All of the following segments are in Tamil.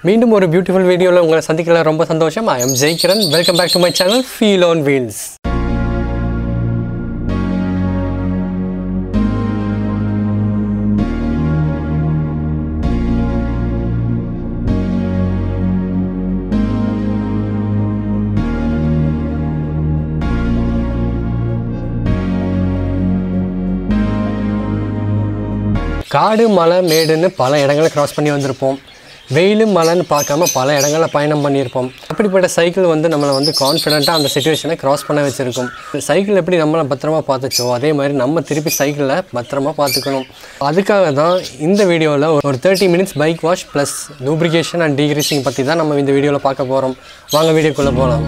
மீண்டும் ஒரு பியூட்டிஃபுல் வீடியோவில் உங்களை சந்திக்கல ரொம்ப சந்தோஷம் I am Jaikiran welcome back to my channel feel on wheels காடு மலை மேடுன்னு பல இடங்களை கிராஸ் பண்ணி வந்திருப்போம் வெயில் மழைன்னு பார்க்காம பல இடங்களில் பயணம் பண்ணியிருப்போம் அப்படிப்பட்ட சைக்கிள் வந்து நம்மளை வந்து கான்ஃபிடென்ட்டாக அந்த சுச்சுவேஷனை கிராஸ் பண்ண வச்சுருக்கும் சைக்கிள் எப்படி நம்மளை பத்திரமா பார்த்துச்சோ அதே மாதிரி நம்ம திருப்பி சைக்கிளை பத்திரமா பார்த்துக்கணும் அதுக்காக தான் இந்த வீடியோவில் ஒரு thirty minutes bike wash plus lubrication and degreasing பற்றி தான் நம்ம இந்த வீடியோவில் பார்க்க போகிறோம் வாங்க வீடியோக்குள்ளே போகலாம்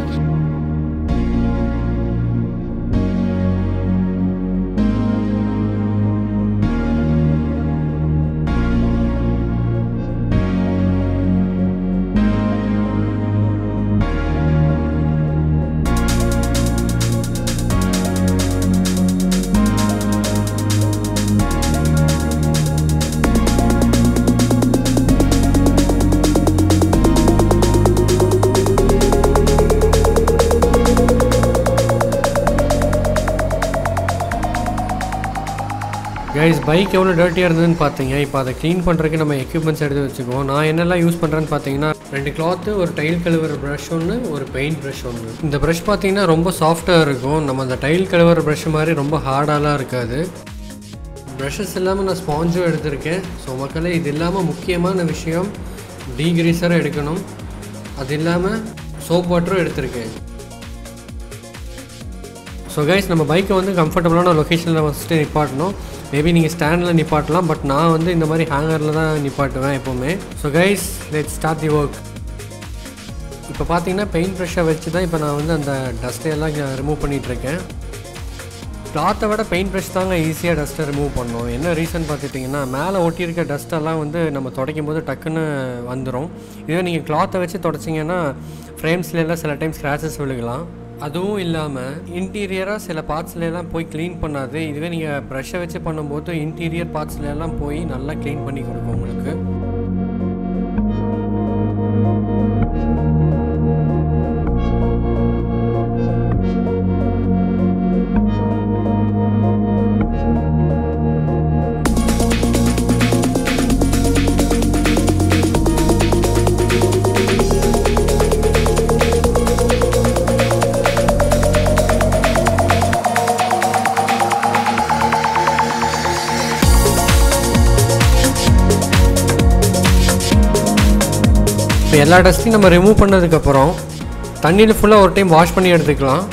கைஸ் பைக் எவ்வளோ டர்ட்டியாக இருந்ததுன்னு பார்த்தீங்க இப்போ அதை க்ளீன் பண்ணுறதுக்கு நம்ம எக்யூப்மெண்ட்ஸ் எடுத்து வச்சுக்குவோம் நான் என்னெல்லாம் யூஸ் பண்ணுறேன்னு பார்த்தீங்கன்னா ரெண்டு கிளாத்து ஒரு டைல் கழுவுற ப்ரஷ் ஒன்று ஒரு பெயிண்ட் ப்ரஷ் ஒன்று இந்த ப்ரஷ் பார்த்தீங்கன்னா ரொம்ப சாஃப்டாக இருக்கும் நம்ம அந்த டைல் கழுவுற ப்ரஷ் மாதிரி ரொம்ப ஹார்டாலாம் இருக்காது ப்ரஷஸ் இல்லாமல் நான் ஸ்பாஞ்சும் எடுத்திருக்கேன் ஸோ மக்களே இது இல்லாமல் முக்கியமான விஷயம் டீக்ரீஸரை எடுக்கணும் அது இல்லாமல் சோப் வாட்டரும் எடுத்திருக்கேன் ஸோ கைஸ் நம்ம பைக்கை வந்து கம்ஃபர்டபுளான லொக்கேஷனில் ஃபஸ்ட்டு நிப்பாட்டணும் மேபி நீங்கள் ஸ்டாண்டில் நிப்பாட்டலாம் பட் நான் வந்து இந்த மாதிரி ஹேங்கரில் தான் நிப்பாட்டுவேன் எப்போவுமே so guys let start the work இப்போ பார்த்தீங்கன்னா பெயிண்ட் ப்ரெஷ்ஷை வச்சு தான் இப்போ நான் வந்து அந்த டஸ்ட்டையெல்லாம் ரிமூவ் பண்ணிகிட்ருக்கேன் கிளாத்தை விட பெயிண்ட் ப்ரஷ் தாங்க ஈஸியாக டஸ்ட்டை ரிமூவ் பண்ணோம் என்ன ரீசன் பார்த்துட்டிங்கன்னா மேலே ஒட்டியிருக்க டஸ்ட்டெல்லாம் வந்து நம்ம துடைக்கும் போது டக்குன்னு வந்துடும் இதுவே நீங்கள் கிளாத்தை வச்சு தொடச்சிங்கன்னா ஃப்ரேம்ஸ்லாம் சில டைம் ஸ்க்ராச்சஸ் விழுகலாம் அதுவும் இல்லாமல் இன்டீரியராக சில பார்ட்ஸ்லாம் போய் க்ளீன் பண்ணாது இதுவே நீங்கள் ப்ரஷ்ஷை வச்சு பண்ணும்போது இன்டீரியர் பார்ட்ஸ்லாம் போய் நல்லா க்ளீன் பண்ணி கொடுக்கும் உங்களுக்கு இப்போ எல்லா டஸ்ட்டையும் நம்ம ரிமூவ் பண்ணதுக்கப்புறம் தண்ணியில் ஃபுல்லாக ஒரு டைம் வாஷ் பண்ணி எடுத்துக்கலாம்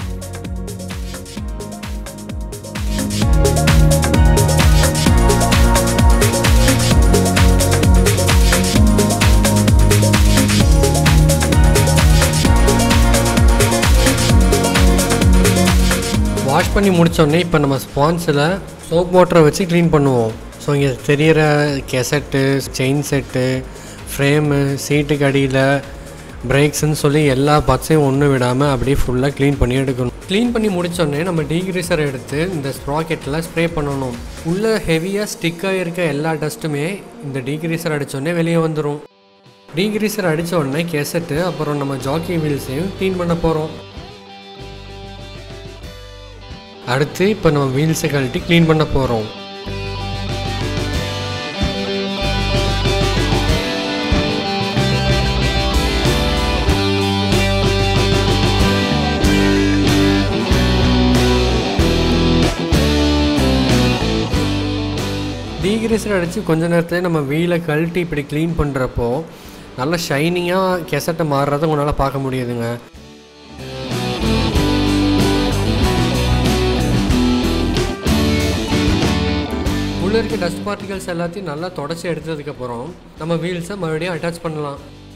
வாஷ் பண்ணி முடித்தோடனே இப்போ நம்ம ஸ்பான்ஸில் சோப் வாட்டரை வச்சு க்ளீன் பண்ணுவோம் ஸோ இங்கே தெரிகிற கெசட்டு செயின் செட்டு ஃப்ரேமு சீட்டுக்கு அடியில் பிரேக்ஸ்ன்னு சொல்லி எல்லா பார்ட்ஸையும் ஒன்று விடாமல் அப்படியே ஃபுல்லாக க்ளீன் பண்ணி எடுக்கணும் க்ளீன் பண்ணி முடித்தோடனே நம்ம டீக்ரீசர் எடுத்து இந்த ஸ்ப்ராக்கெட்டில் ஸ்ப்ரே பண்ணணும் உள்ளே ஹெவியாக ஸ்டிக்காக இருக்க எல்லா டஸ்ட்டுமே இந்த டீக்ரீசர் அடித்தோடனே வெளியே வந்துடும் டீக்ரீசர் அடித்த உடனே கெசட்டு அப்புறம் நம்ம ஜாக்கி வீல்ஸையும் க்ளீன் பண்ண போகிறோம் அடுத்து இப்போ நம்ம வீல்ஸை கழட்டி க்ளீன் பண்ண போகிறோம் டீக்ரீசர் அடித்து கொஞ்ச நேரத்தில் நம்ம வீலை கழட்டி இப்படி க்ளீன் பண்ணுறப்போ நல்லா ஷைனிங்காக கெசட்டை மாறுறதை உங்களால் பார்க்க முடியுதுங்க உள்ளே இருக்க டஸ்ட் பார்ட்டிகல்ஸ் எல்லாத்தையும் நல்லா தொடச்சி எடுத்ததுக்கப்புறம் நம்ம வீல்ஸை மறுபடியும் அட்டாச் பண்ணலாம்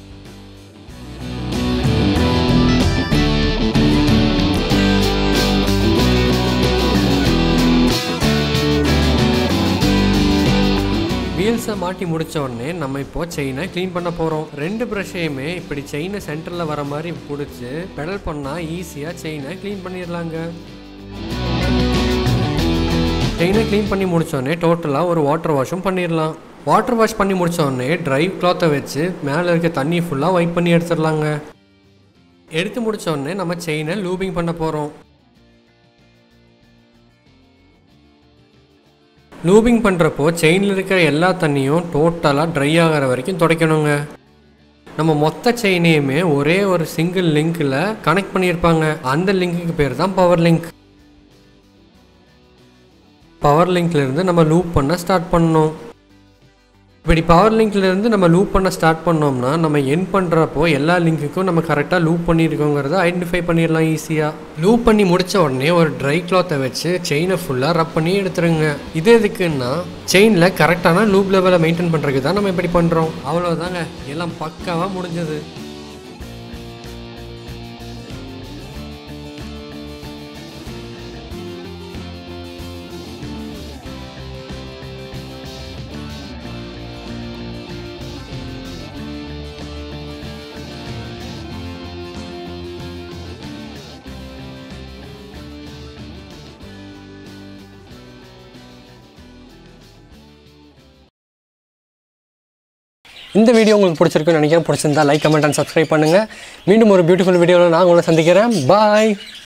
வீல்ஸை மாட்டி முடிச்ச உடனே நம்ம இப்போ செயினை க்ளீன் பண்ண போகிறோம் ரெண்டு ப்ரஷ்ஷையுமே இப்படி செயினை சென்டரில் வர மாதிரி பிடிச்சி பெடல் பண்ணால் ஈஸியாக செயினை க்ளீன் பண்ணிடலாங்க செயினை க்ளீன் பண்ணி முடிச்சோடனே டோட்டலாக ஒரு வாட்டர் வாஷும் பண்ணிடலாம் வாட்டர் வாஷ் பண்ணி முடிச்ச உடனே ட்ரை கிளாத்தை வச்சு மேலே இருக்க தண்ணி ஃபுல்லாக வைப் பண்ணி எடுத்துடலாங்க எடுத்து முடிச்ச உடனே நம்ம செயினை லூபிங் பண்ண போகிறோம் லூபிங் பண்ணுறப்போ செயினில் இருக்கிற எல்லா தண்ணியும் டோட்டலாக ட்ரை ஆகிற வரைக்கும் துடைக்கணுங்க நம்ம மொத்த செயினையுமே ஒரே ஒரு சிங்கிள் லிங்க்கில் கனெக்ட் பண்ணியிருப்பாங்க அந்த லிங்க்குக்கு பேர் தான் பவர் லிங்க் பவர் லிங்க்லேருந்து நம்ம லூப் பண்ண ஸ்டார்ட் பண்ணோம் இப்படி பவர் லிங்க்லேருந்து நம்ம லூப் பண்ண ஸ்டார்ட் பண்ணோம்னா நம்ம என் பண்ணுறப்போ எல்லா லிங்க்குக்கும் நம்ம கரெக்டாக லூப் பண்ணியிருக்கோங்கிறத ஐடென்டிஃபை பண்ணிடலாம் ஈஸியாக லூப் பண்ணி முடித்த உடனே ஒரு ட்ரை கிளாத்தை வச்சு செயினை ஃபுல்லாக ரப் பண்ணி எடுத்துருங்க இது எதுக்குன்னா செயினில் கரெக்டான லூப் லெவலை மெயின்டைன் பண்ணுறதுக்கு தான் நம்ம இப்படி பண்ணுறோம் அவ்வளோதாங்க எல்லாம் பக்காவாக முடிஞ்சது இந்த வீடியோ உங்களுக்கு பிடிச்சிருக்குன்னு நினைக்கிறேன் பிடிச்சிருந்தா லைக் கமெண்ட் அண்ட் சப்ஸ்கிரைப் பண்ணுங்கள் மீண்டும் ஒரு பியூட்டிஃபுல் வீடியோவில் நான் உங்களை சந்திக்கிறேன் பாய்